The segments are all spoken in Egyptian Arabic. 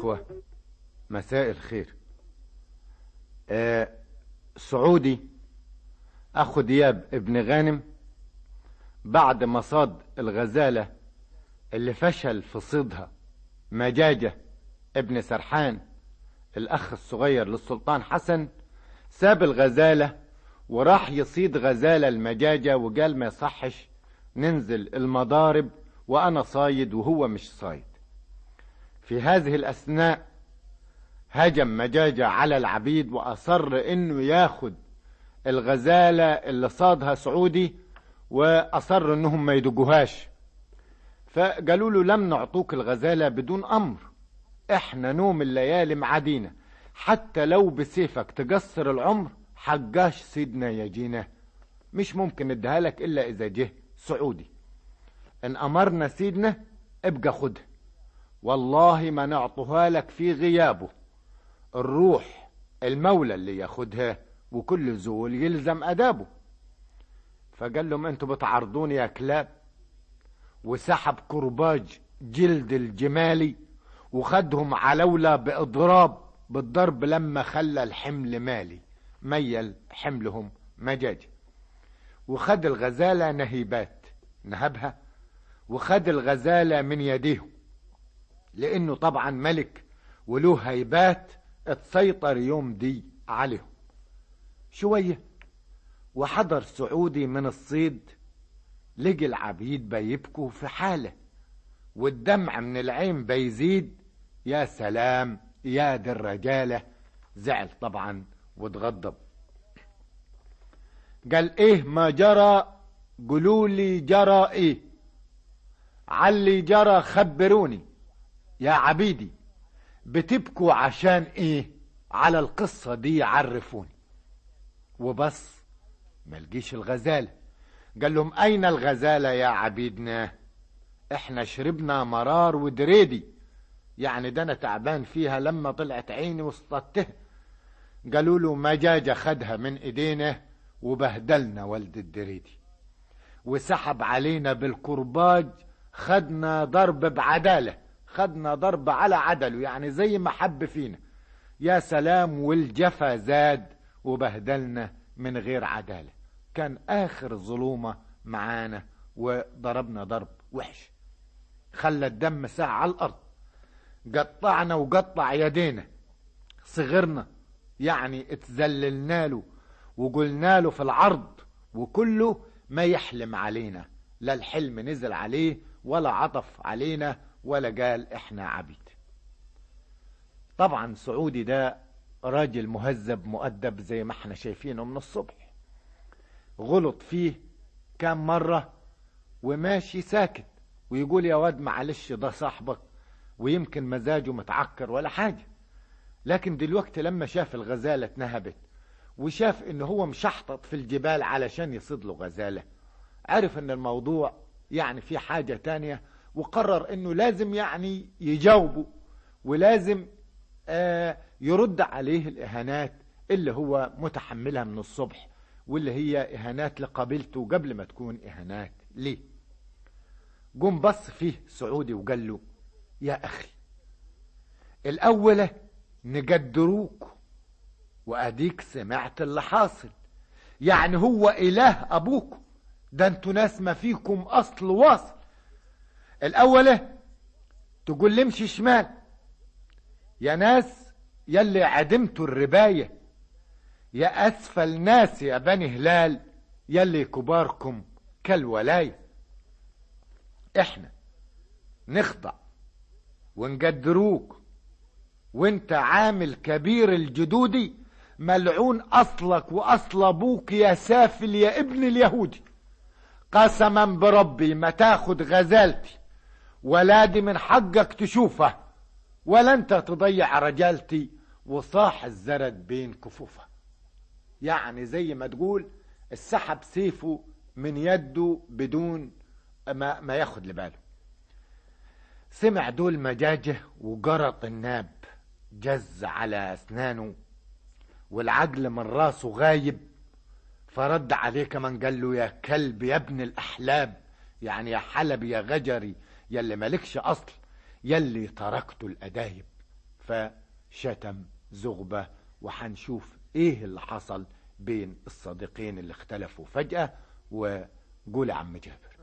إخوة مساء الخير آه سعودي أخو دياب ابن غانم بعد ما صاد الغزالة اللي فشل في صيدها مجاجة ابن سرحان الأخ الصغير للسلطان حسن ساب الغزالة وراح يصيد غزالة المجاجة وقال ما يصحش ننزل المضارب وأنا صايد وهو مش صايد في هذه الأثناء هجم مجاجة على العبيد وأصر إنه ياخد الغزالة اللي صادها سعودي وأصر إنهم ما يدقوهاش فقالوا له لم نعطوك الغزالة بدون أمر إحنا نوم الليالي معادينا حتى لو بسيفك تقصر العمر حجاش سيدنا يجينا مش ممكن نديها لك إلا إذا جه سعودي إن أمرنا سيدنا ابقى خدها والله ما نعطوها لك في غيابه الروح المولى اللي ياخدها وكل زول يلزم أدابه فقال لهم انتوا بتعرضوني يا كلاب وسحب كرباج جلد الجمالي وخدهم علولة بإضراب بالضرب لما خلى الحمل مالي ميل حملهم مجاج وخد الغزالة نهيبات نهبها وخد الغزالة من يديهم لأنه طبعا ملك وله هيبات اتسيطر يوم دي عليهم شوية وحضر سعودي من الصيد لقي العبيد بيبكوا في حالة والدمع من العين بيزيد يا سلام يا دي الرجالة زعل طبعا واتغضب قال ايه ما جرى قولوا لي جرى ايه علي جرى خبروني يا عبيدي بتبكوا عشان ايه على القصة دي عرفوني وبس ملقيش الغزالة قال لهم اين الغزالة يا عبيدنا احنا شربنا مرار ودريدي يعني ده انا تعبان فيها لما طلعت عيني واصطدتها قالوا له مجاجة خدها من ايدينا وبهدلنا ولد الدريدي وسحب علينا بالكرباج خدنا ضرب بعدالة خدنا ضرب على عدله يعني زي ما حب فينا يا سلام والجفا زاد وبهدلنا من غير عدالة كان آخر ظلومة معانا وضربنا ضرب وحش خلى الدم ساعة على الأرض قطعنا وقطع يدينا صغرنا يعني اتذللنا له وقلنا له في العرض وكله ما يحلم علينا لا الحلم نزل عليه ولا عطف علينا ولا قال احنا عبيد طبعا سعودي ده راجل مهذب مؤدب زي ما احنا شايفينه من الصبح غلط فيه كام مرة وماشي ساكت ويقول يا واد معلش ده صاحبك ويمكن مزاجه متعكر ولا حاجة لكن دلوقتي لما شاف الغزالة اتنهبت وشاف ان هو مشحطط في الجبال علشان يصيد له غزالة عرف ان الموضوع يعني في حاجة تانية وقرر انه لازم يعني يجاوبه ولازم آه يرد عليه الاهانات اللي هو متحملها من الصبح واللي هي اهانات لقبيلته قبل ما تكون اهانات ليه قم بص فيه سعودي وقال له يا اخي الاولى نقدروك واديك سمعت اللي حاصل يعني هو اله ابوك ده انتوا ناس ما فيكم اصل واصل الاولى تقول لي امشي شمال يا ناس يلي عدمتوا الرباية يا اسفل ناس يا بني هلال يلي كباركم كالولاية احنا نخضع ونقدروك وانت عامل كبير الجدودي ملعون اصلك واصل ابوك يا سافل يا ابن اليهودي قسما بربي ما تاخد غزالتي ولادي من حقك تشوفه ولا انت تضيع رجالتي وصاح الزرد بين كفوفه يعني زي ما تقول السحب سيفه من يده بدون ما, ما ياخد لباله سمع دول مجاجه وجرط الناب جز على اسنانه والعجل من راسه غايب فرد عليه كمان قال له يا كلب يا ابن الاحلاب يعني يا حلبي يا غجري يلي مالكش اصل يلي تركته الادايب فشتم زغبة وحنشوف ايه اللي حصل بين الصديقين اللي اختلفوا فجأة وقول يا عم جابر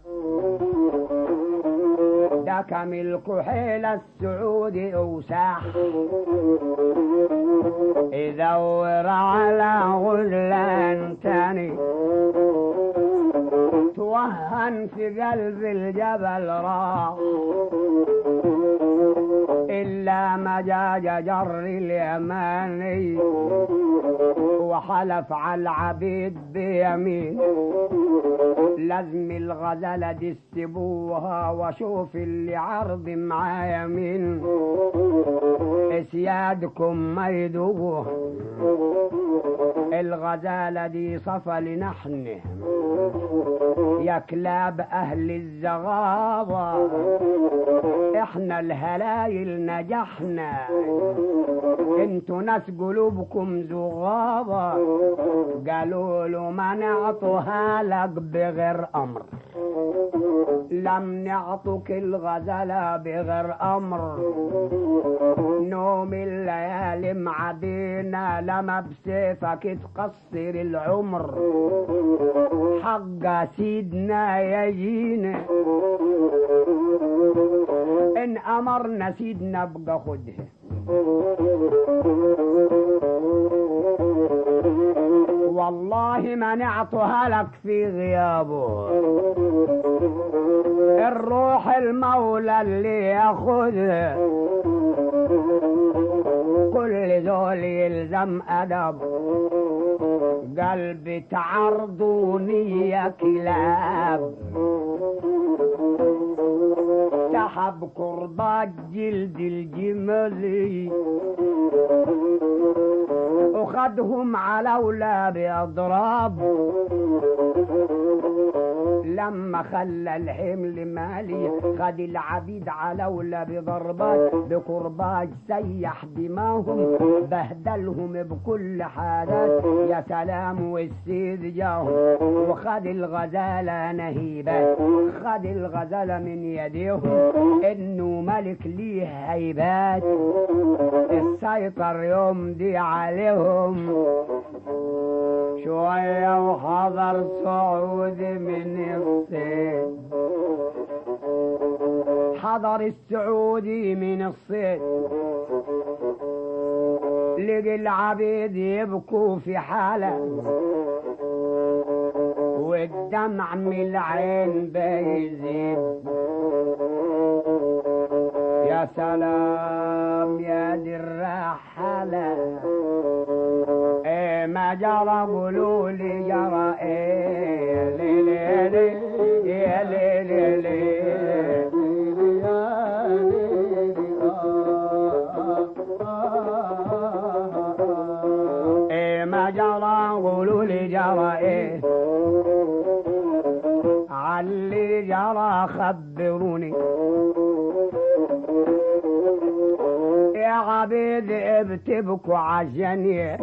ده كمل كحيل السعودي اوساح يدور على غزلان تاني توهن في قلب الجبل راح إلا مجاج جر اليماني وحلف على العبيد بيمين لازم الغزالة دي تسيبوها واشوف اللي عرض معايا مين اسيادكم ما يدوبوها الغزالة دي صفى لنحن يا كلاب اهل الزغابة احنا الهلايل نجحنا انتوا ناس قلوبكم زغابة قالوا له ما نعطوها لك بغير امر لم نعطك الغزالة بغير امر نوم الليالي معدينا لما بسيفك تقصر العمر حق سيدنا يجينا ان امرنا سيدنا بقى خدها والله ما نعطوها لك في غيابه الروح المولى اللي ياخذها كل ذول يلزم ادب قلبي تعرضوني يا كلاب سحب كربات جلد الجملي وخدهم على ولا بأضراب لما خلى الحمل مالي خد العبيد على ولا بضربات بكرباج سيح دماهم بهدلهم بكل حالات يا سلام والسيد جاهم وخد الغزالة نهيبات خد الغزالة من يديهم انه ملك ليه هيبات السيطر يوم دي عليهم شوية وحضر سعود من الصيد حضر السعودي من الصيد لقي العبيد يبكوا في حالة والدمع من العين بيزيد يا سلام يا دي الرحلة ايه ما جرى قولوا لي جرى ايه لي لي لي يا لي لي لي ايه ما جرى قولوا لي جرى ايه علي جرى خبروني يا عبيد بتبكوا عشاني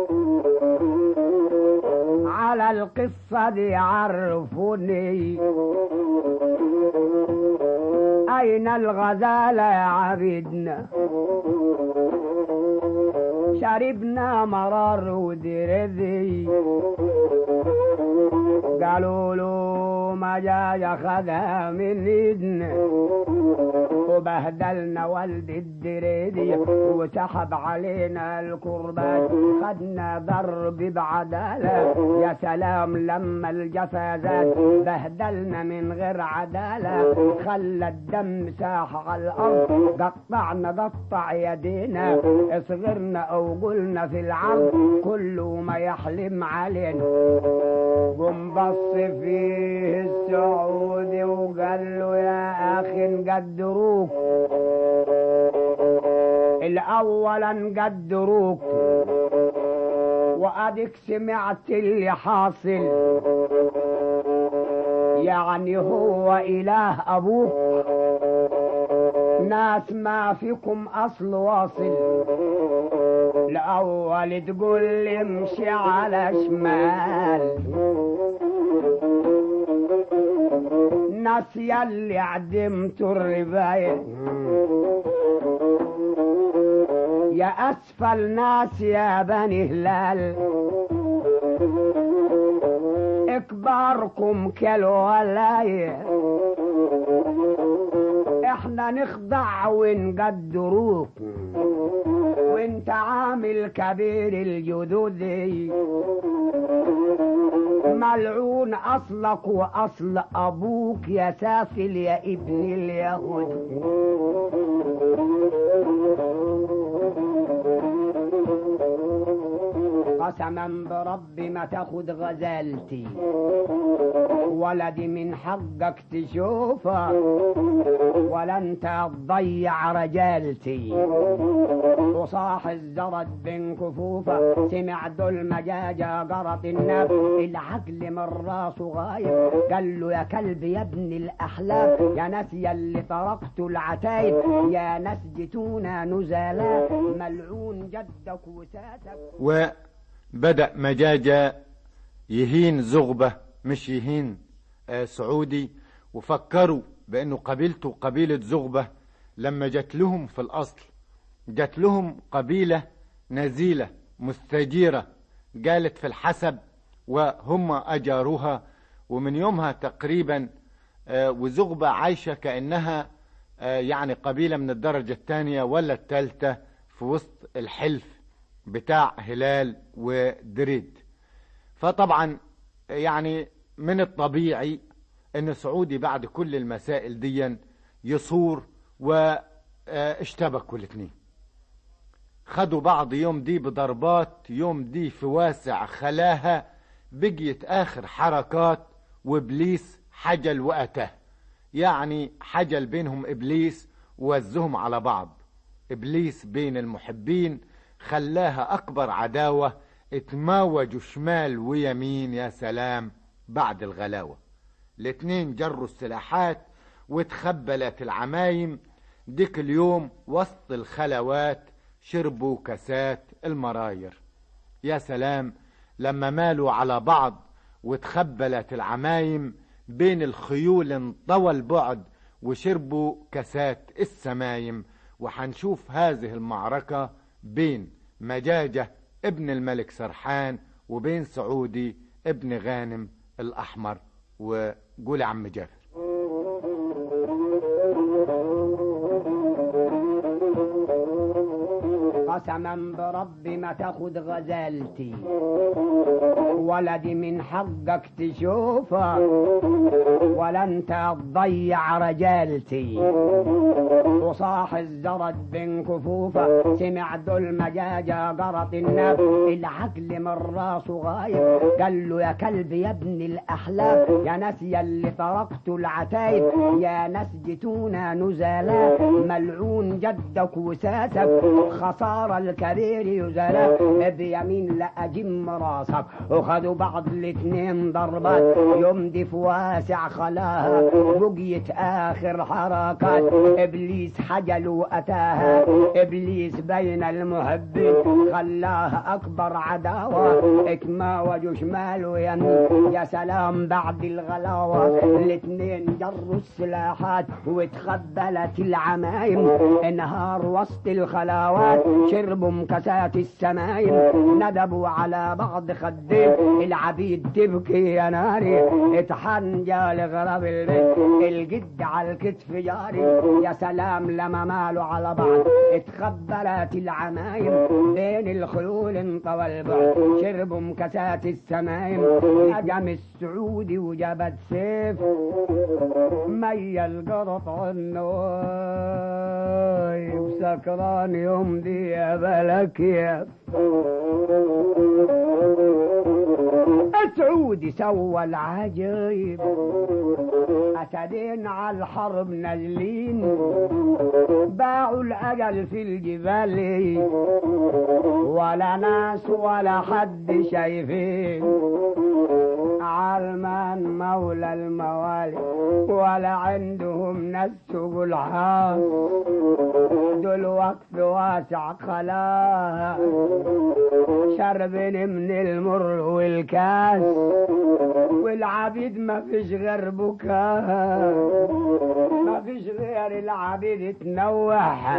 على القصة دي عرفوني أين الغزالة يا عبيدنا شربنا مرار ودرذي قالوا له ما جاي خذها من ايدنا وبهدلنا والد الدريدي وسحب علينا الكربات خدنا ضرب بعدالة يا سلام لما الجفازات بهدلنا من غير عدالة خلى الدم ساح على الأرض قطعنا قطع يدينا صغرنا أو قلنا في العرض كله ما يحلم علينا قم بص فيه السعودي وقال له يا اخي نقدروك الاولا نقدروك واديك سمعت اللي حاصل يعني هو اله ابوك ناس ما فيكم اصل واصل الاول تقول لي امشي على شمال ناس يلي عدمتوا الرباية يا أسفل ناس يا بني هلال إكباركم كلو ولاية إحنا نخضع ونقدروكم وانت عامل كبير الجدودي ملعون أصلك وأصل أبوك يا سافل يا ابن اليهود قسما بربي ما تاخد غزالتي ولدي من حقك تشوفه ولا انت تضيع رجالتي وصاح الزرد بين كفوفه سمع دول مجاجة جرت الناب العقل من راسه غايب قال له يا كلب يا ابن الاحلام يا ناس يا اللي تركتوا العتايب يا ناس جيتونا نزلاء ملعون جدك وساتك وبدأ مجاجة يهين زغبة مش يهين آه، سعودي وفكروا بأنه قبيلته قبيلة زغبة لما جت لهم في الأصل جت لهم قبيلة نزيلة مستجيرة قالت في الحسب وهم أجاروها ومن يومها تقريبا آه، وزغبة عايشة كأنها آه، يعني قبيلة من الدرجة الثانية ولا الثالثة في وسط الحلف بتاع هلال ودريد فطبعا يعني من الطبيعي ان سعودي بعد كل المسائل دي يصور واشتبكوا الاثنين خدوا بعض يوم دي بضربات يوم دي في واسع خلاها بقيت اخر حركات وابليس حجل واتاه يعني حجل بينهم ابليس ووزهم على بعض ابليس بين المحبين خلاها اكبر عداوة اتماوجوا شمال ويمين يا سلام بعد الغلاوة الاتنين جروا السلاحات واتخبلت العمايم ديك اليوم وسط الخلوات شربوا كاسات المراير يا سلام لما مالوا على بعض واتخبلت العمايم بين الخيول انطوى البعد وشربوا كاسات السمايم وحنشوف هذه المعركة بين مجاجة ابن الملك سرحان وبين سعودي ابن غانم الأحمر وقول يا عم جابر قسما بربي ما تاخد غزالتي ولدي من حقك تشوفه ولا انت تضيع رجالتي وصاح الزرد بين كفوفه سمع دول مجاجة جرت الناب العقل من راسه غايب قال له يا كلب يا ابن الاحلام يا ناس يا اللي تركتوا العتايب يا ناس جيتونا نزلاء ملعون جدك وساسك خسارة الكبير يزلاء بيمين لا اجم راسك وخدوا بعض الاتنين ضربات يوم دي في واسع خلاها بقيت اخر حركات ابليس حجل واتاها ابليس بين المحبين خلاها اكبر عداوه اتماوجوا شمال ويمين يا سلام بعد الغلاوه الاتنين جروا السلاحات واتخبلت العمايم انهار وسط الخلاوات شربوا مكاسات السمايم ندبوا على بعض خدين العبيد تبكي يا ناري اتحنجى لغراب البيت الجد على الكتف جاري يا سلام لما مالوا على بعض اتخبلت العمايم بين الخيول انطوى البعد شربوا مكاسات السمايم هجم السعودي وجبت سيف ميل قرط عنه سكران يوم دي يا بلك يا سعودي سوى العجيب أسدين على الحرب نازلين باعوا الأجل في الجبال ولا ناس ولا حد شايفين سلمان مولى الموالي ولا عندهم نسوا الحاس دول وقف واسع خلاها شربن من المر والكاس والعبيد ما فيش غير بكاء ما فيش غير العبيد تنوح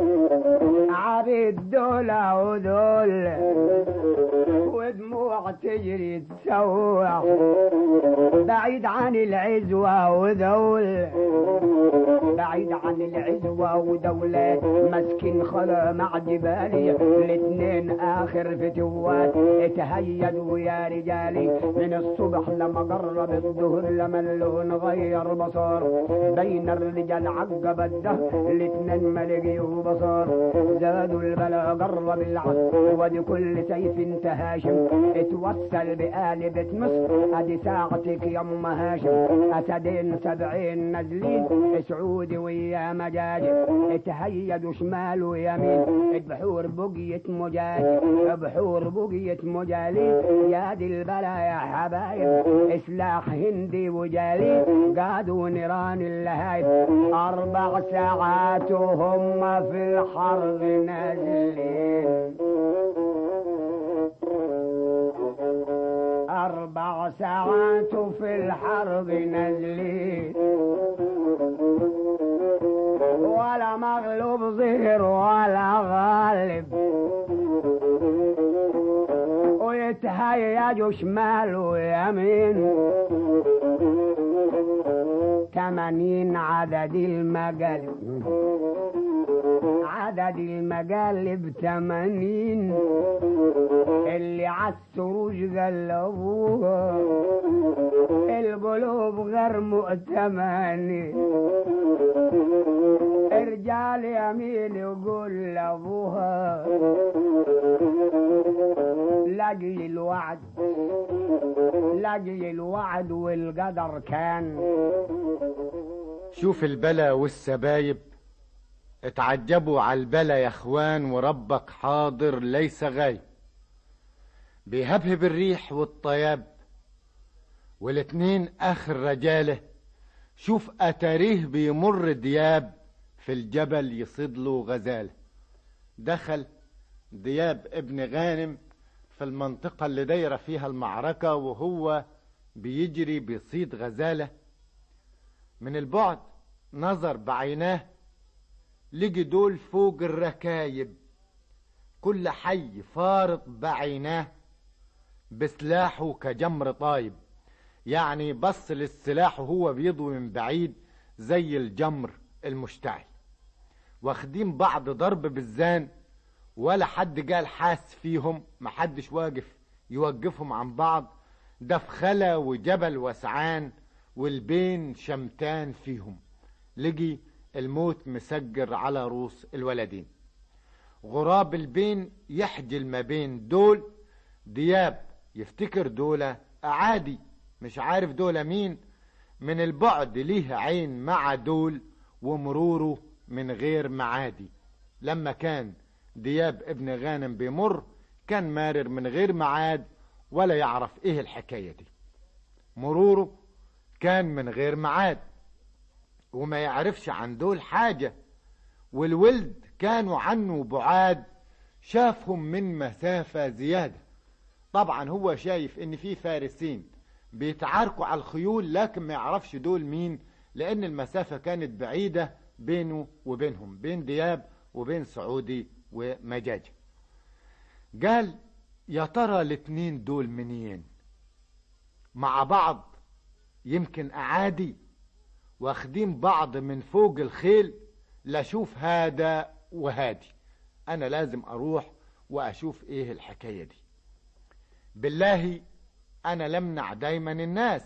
عبيد دول ودول ودموع تجري تسوح بعيد عن العزوة وذول بعيد عن العزوة ودولة مسكين خلا مع جبالي الاتنين آخر فتوات اتهيدوا يا رجالي من الصبح لما قرب الظهر لما اللون غير بصار بين الرجال عقب الدهر الاتنين ما لقيوا بصار زادوا البلا قرب العصر ودي كل سيف تهاشم اتوسل بآلبة مصر ادي ساعتك يم هاشم اسدين سبعين نازلين سعودي ويا مجاجب اتهيدوا شمال ويمين بحور بقية مجاجب بحور بقية مجالي يا دي البلا يا حبايب اسلاح هندي وجالي قادوا نيران اللهايب اربع ساعات وهم في الحرب نازلين أربع ساعات في الحرب نازلين ولا مغلوب ظهر ولا غالب ويتهيجوا شمال ويمين تمانين عدد المقالب عدد المقالب تمانين اللي عالسروج قلبوها القلوب غير مؤتمنين رجال يمين يقول لابوها لاجل الوعد لاجل الوعد والقدر كان شوف البلا والسبايب اتعجبوا على البلا يا اخوان وربك حاضر ليس غايب بيهبهب الريح والطياب والاتنين اخر رجاله شوف اتاريه بيمر دياب في الجبل يصيد له غزاله دخل دياب ابن غانم في المنطقة اللي دايرة فيها المعركة وهو بيجري بيصيد غزالة من البعد نظر بعيناه لقي دول فوق الركايب كل حي فارط بعيناه بسلاحه كجمر طايب يعني بص للسلاح وهو بيضوي من بعيد زي الجمر المشتعل واخدين بعض ضرب بالزان ولا حد قال حاس فيهم محدش واقف يوقفهم عن بعض ده في خلا وجبل وسعان والبين شمتان فيهم لقي الموت مسجر على روس الولدين غراب البين يحجل ما بين دول دياب يفتكر دولة عادي مش عارف دولة مين من البعد ليه عين مع دول ومروره من غير معادي لما كان دياب ابن غانم بيمر كان مارر من غير معاد ولا يعرف ايه الحكاية دي مروره كان من غير معاد وما يعرفش عن دول حاجة والولد كانوا عنه بعاد شافهم من مسافة زيادة طبعا هو شايف ان في فارسين بيتعاركوا على الخيول لكن ما يعرفش دول مين لان المسافة كانت بعيدة بينه وبينهم بين دياب وبين سعودي ومجاجة قال يا ترى الاتنين دول منين مع بعض يمكن اعادي واخدين بعض من فوق الخيل لاشوف هذا وهادي انا لازم اروح واشوف ايه الحكاية دي بالله انا لمنع دايما الناس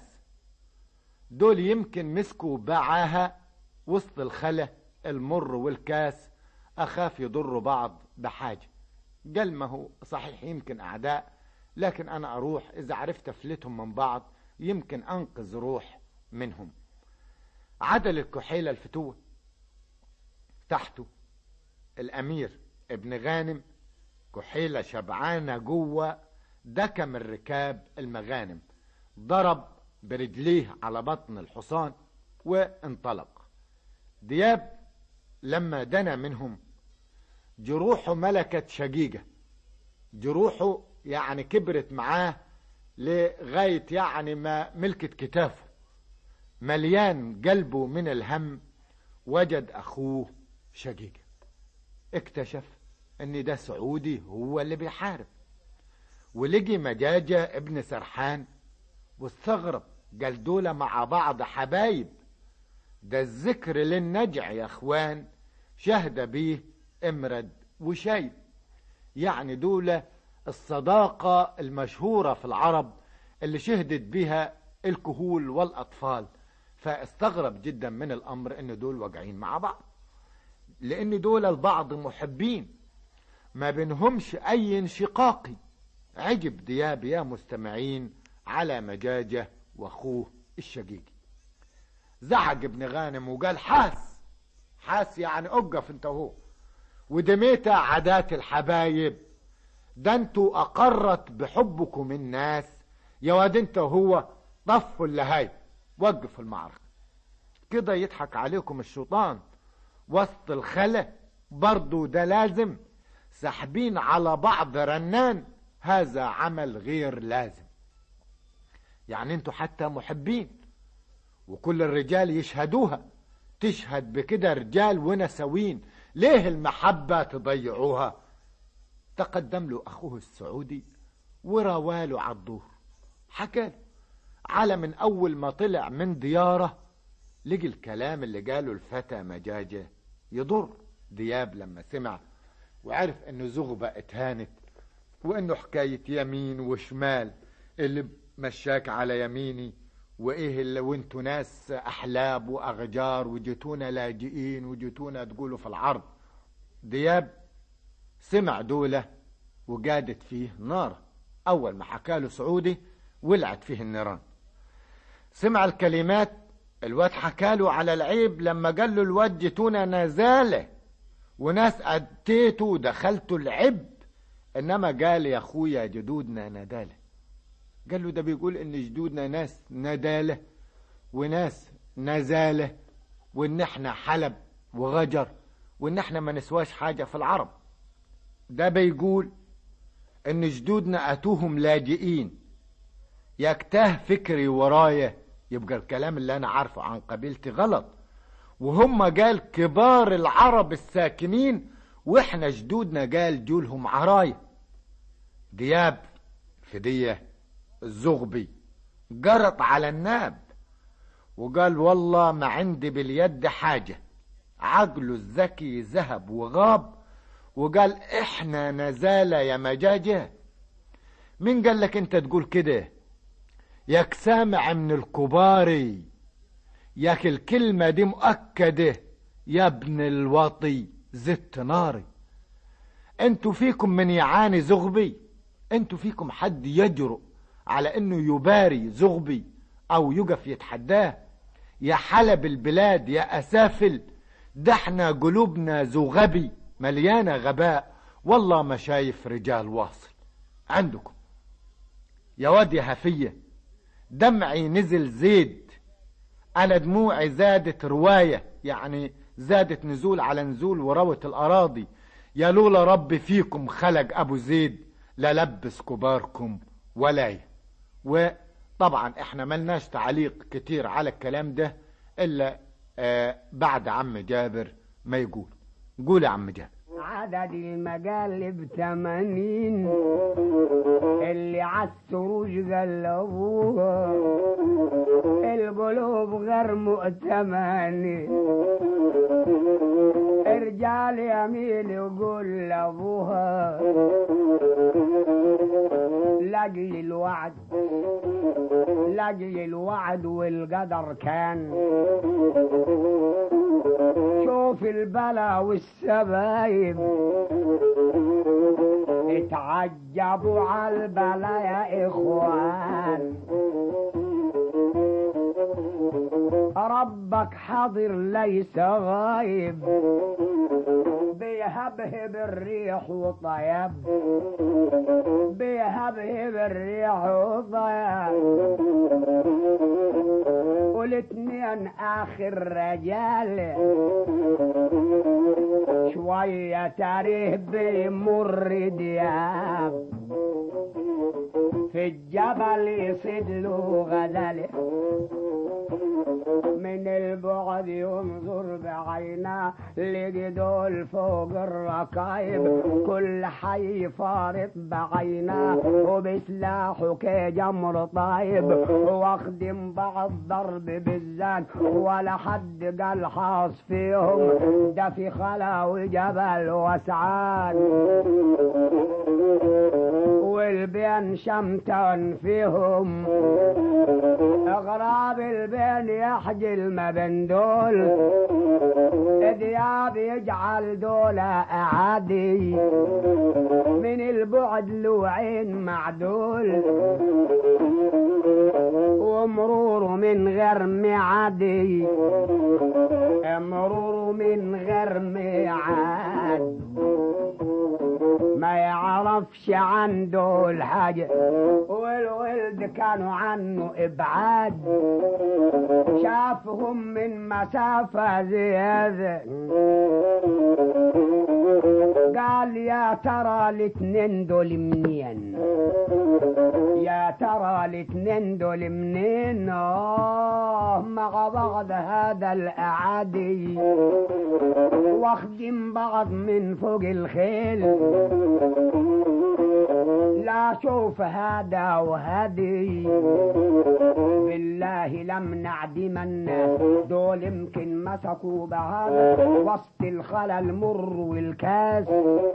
دول يمكن مسكوا باعاها وسط الخلا المر والكاس اخاف يضروا بعض بحاجة قال ما هو صحيح يمكن اعداء لكن انا اروح اذا عرفت افلتهم من بعض يمكن انقذ روح منهم عدل الكحيلة الفتوة تحته الامير ابن غانم كحيلة شبعانة جوه دكم الركاب المغانم ضرب برجليه على بطن الحصان وانطلق دياب لما دنا منهم جروحه ملكت شقيقة جروحه يعني كبرت معاه لغاية يعني ما ملكت كتافه مليان قلبه من الهم وجد أخوه شقيقة اكتشف ان ده سعودي هو اللي بيحارب ولقي مجاجة ابن سرحان واستغرب قال دول مع بعض حبايب ده الذكر للنجع يا اخوان شهد بيه امرد وشيب يعني دول الصداقة المشهورة في العرب اللي شهدت بها الكهول والأطفال فاستغرب جدا من الأمر ان دول واقعين مع بعض لان دول البعض محبين ما بينهمش اي انشقاقي عجب دياب يا مستمعين على مجاجة واخوه الشقيقي زعق ابن غانم وقال حاس حاس يعني اقف انت وهو ودميتا عادات الحبايب ده انتوا اقرت بحبكم الناس يا واد انت وهو طفوا اللهاي وقفوا المعركة كده يضحك عليكم الشيطان وسط الخلا برضو ده لازم ساحبين على بعض رنان هذا عمل غير لازم يعني انتوا حتى محبين وكل الرجال يشهدوها تشهد بكده رجال ونسوين ليه المحبة تضيعوها تقدم له أخوه السعودي وراواله على الظهر حكى على من أول ما طلع من دياره لقي الكلام اللي قاله الفتى مجاجة يضر دياب لما سمع وعرف انه زغبة اتهانت وانه حكاية يمين وشمال اللي مشاك على يميني وايه اللي وانتوا ناس احلاب واغجار وجيتونا لاجئين وجيتونا تقولوا في العرض دياب سمع دولة وقادت فيه نار اول ما حكاله سعودي ولعت فيه النيران سمع الكلمات الواد حكاله على العيب لما قال له الواد جيتونا نزاله وناس اتيته ودخلته العب انما قال يا اخويا جدودنا نداله قال له ده بيقول ان جدودنا ناس نداله وناس نزاله وان احنا حلب وغجر وان احنا ما نسواش حاجة في العرب ده بيقول ان جدودنا اتوهم لاجئين يكتاه فكري ورايا يبقى الكلام اللي انا عارفه عن قبيلتي غلط وهم قال كبار العرب الساكنين واحنا جدودنا قال جولهم عرايا دياب فدية الزغبي جرط على الناب وقال والله ما عندي باليد حاجة عقله الذكي ذهب وغاب وقال احنا نزالة يا مجاجة مين قال لك انت تقول كده ياك سامع من الكباري ياك الكلمة دي مؤكدة يا ابن الوطي زدت ناري انتوا فيكم من يعاني زغبي انتوا فيكم حد يجرؤ على انه يباري زغبي او يقف يتحداه يا حلب البلاد يا اسافل ده احنا قلوبنا زغبي مليانة غباء والله ما شايف رجال واصل عندكم يا واد يا هفية دمعي نزل زيد أنا دموعي زادت رواية يعني زادت نزول على نزول وروت الأراضي يا لولا رب فيكم خلق أبو زيد لا لبس كباركم ولاية وطبعا احنا ملناش تعليق كتير على الكلام ده إلا آه بعد عم جابر ما يقول قول يا عم جابر عدد المقالب ثمانين اللي عالسروج قلبوها القلوب غير مؤتمنين رجال يميل يقول لابوها لاجل الوعد لاجل الوعد والقدر كان شوف البلا والسبايب اتعجبوا على البلا يا اخوان ربك حاضر ليس غايب بيهبهب الريح وطيب بيهبهب الريح وطيب والاتنين اخر رجال شوية تاريخ بيمر دياب في الجبل يصيد له غزاله من البعد ينظر بعيناه لقي دول فوق الركايب كل حي فارط بعيناه وبسلاحه كجمر طايب واخدم بعض ضرب بالزان ولا حد قال حاص فيهم ده في خلا وجبل وسعان والبين شمتان فيهم اغراب البين يحجل ما بين دول دياب يجعل دول اعادي من البعد له عين معدول ومرور من غير معادي مرور من غير ميعاد ما يعرفش عنده الحاجة والولد كانوا عنه ابعاد شافهم من مسافة زيادة قال يا ترى الاتنين دول منين يا ترى الاتنين دول منين آه مع بعض هذا الأعادي واخدين بعض من فوق الخيل لا شوف هذا وهدي بالله لم نعدمن دول يمكن مسكوا بهذا وسط الخلا المر والكاس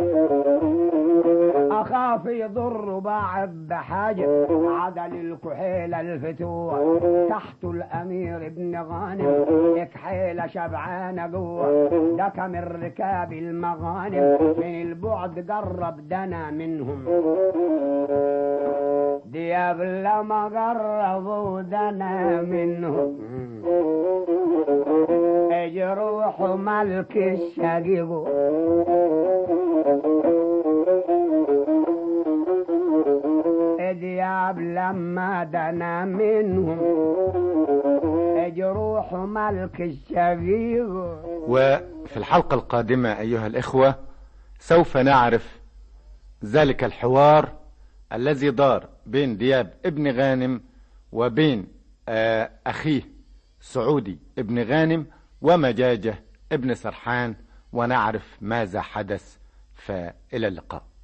اخاف يضر بعض بحاجه عدل الكحيل الفتوح تحت الامير ابن غانم كحيله شبعانه جوه دكم الركاب المغانم من البعد قرب دنا منهم دياب لما قربوا دنا منهم اجروح ملك الشقيق دياب لما دنا منهم جروح ملك الشقيق وفي الحلقة القادمة أيها الإخوة سوف نعرف ذلك الحوار الذي دار بين دياب ابن غانم وبين آه، أخيه سعودي ابن غانم ومجاجة ابن سرحان ونعرف ماذا حدث فإلى اللقاء